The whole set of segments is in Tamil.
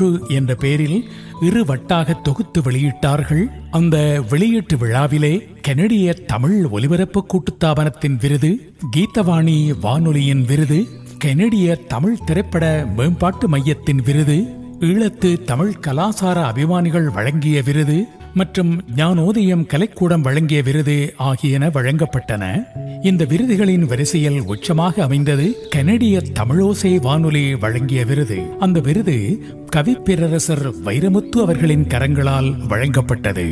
மூன்று என்ற பெயரில் இரு வட்டாக தொகுத்து வெளியிட்டார்கள் அந்த வெளியீட்டு விழாவிலே கனடிய தமிழ் ஒலிபரப்பு கூட்டுத்தாபனத்தின் விருது கீதவாணி வானொலியின் விருது கனடிய தமிழ் திரைப்பட மேம்பாட்டு மையத்தின் விருது ஈழத்து தமிழ் கலாசார அபிமானிகள் வழங்கிய விருது மற்றும் ஞானோதயம் கலைக்கூடம் வழங்கிய விருது ஆகியன வழங்கப்பட்டன இந்த விருதுகளின் வரிசையில் உச்சமாக அமைந்தது கனடிய தமிழோசை வானொலி வழங்கிய விருது அந்த விருது கவிப்பேரரசர் வைரமுத்து அவர்களின் கரங்களால் வழங்கப்பட்டது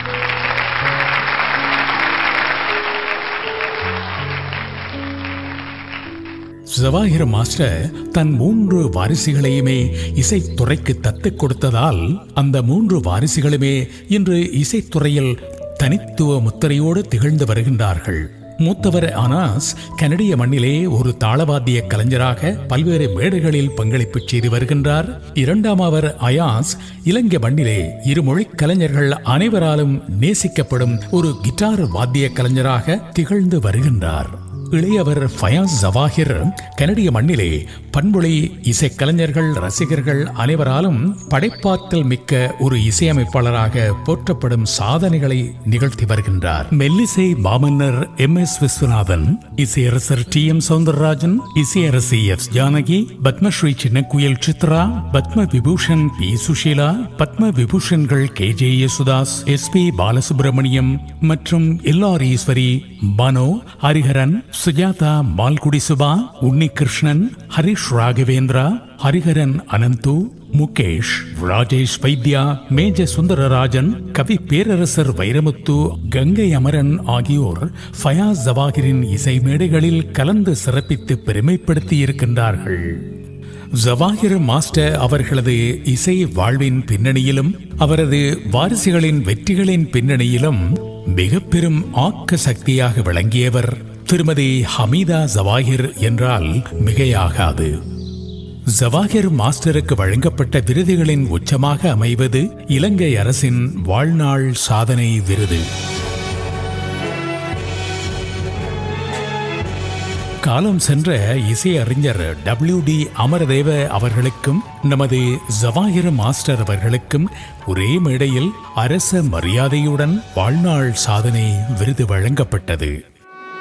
ஜவாஹிர் மாஸ்டர் தன் மூன்று வாரிசுகளையுமே இசைத்துறைக்கு தத்துக் கொடுத்ததால் அந்த மூன்று வாரிசுகளுமே இன்று இசைத்துறையில் தனித்துவ முத்திரையோடு திகழ்ந்து வருகின்றார்கள் மூத்தவர் அனாஸ் கனடிய மண்ணிலே ஒரு தாளவாத்திய கலைஞராக பல்வேறு மேடைகளில் பங்களிப்பு செய்து வருகின்றார் இரண்டாம் அவர் அயாஸ் இலங்கை மண்ணிலே இருமொழி கலைஞர்கள் அனைவராலும் நேசிக்கப்படும் ஒரு கிட்டார் வாத்திய கலைஞராக திகழ்ந்து வருகின்றார் இளையவர் ஃபயாஸ் ஜவாஹிர் கனடிய மண்ணிலே பண்பொழி இசைக்கலைஞர்கள் ரசிகர்கள் அனைவராலும் படைப்பாற்றல் மிக்க ஒரு இசையமைப்பாளராக போற்றப்படும் சாதனைகளை நிகழ்த்தி வருகின்றார் மெல்லிசை மாமன்னர் எம் எஸ் விஸ்வநாதன் இசையரசர் டி எம் சவுந்தரராஜன் இசையரசி எஸ் ஜானகி பத்மஸ்ரீ சின்னக்குயில் சித்ரா பத்ம விபூஷன் பி சுஷீலா பத்ம விபூஷன்கள் K J Yesudas S P Balasubrahmanyam மற்றும் எல்ஆர் ஈஸ்வரி மனோ ஹரிஹரன் சுஜாதா மால்குடி சுபா உன்னிகிருஷ்ணன் ஹரிஷ் ராகவேந்திரா ஹரிஹரன் அனந்து முகேஷ் ராஜேஷ் வைத்யா மேஜ சுந்தரராஜன் கவி பேரரசர் வைரமுத்து கங்கை அமரன் ஆகியோர் ஃபயாஸ் ஜவாஹிரின் இசை மேடைகளில் கலந்து சிறப்பித்து பெருமைப்படுத்தி இருக்கின்றார்கள் ஜவாஹிர் மாஸ்டர் அவர்களது இசை வாழ்வின் பின்னணியிலும் அவரது வாரிசுகளின் வெற்றிகளின் பின்னணியிலும் மிக பெரும் ஆக்க சக்தியாக விளங்கியவர் திருமதி ஹமீதா ஜவாஹிர் என்றால் மிகையாகாது ஜவாஹிர் மாஸ்டருக்கு வழங்கப்பட்ட விருதுகளின் உச்சமாக அமைவது இலங்கை அரசின் வாழ்நாள் சாதனை விருது காலம் சென்ற இசை அறிஞர் டபிள்யூ டி அமரதேவ அவர்களுக்கும் நமது ஜவாஹிர் மாஸ்டர் அவர்களுக்கும் ஒரே மேடையில் அரச மரியாதையுடன் வாழ்நாள் சாதனை விருது வழங்கப்பட்டது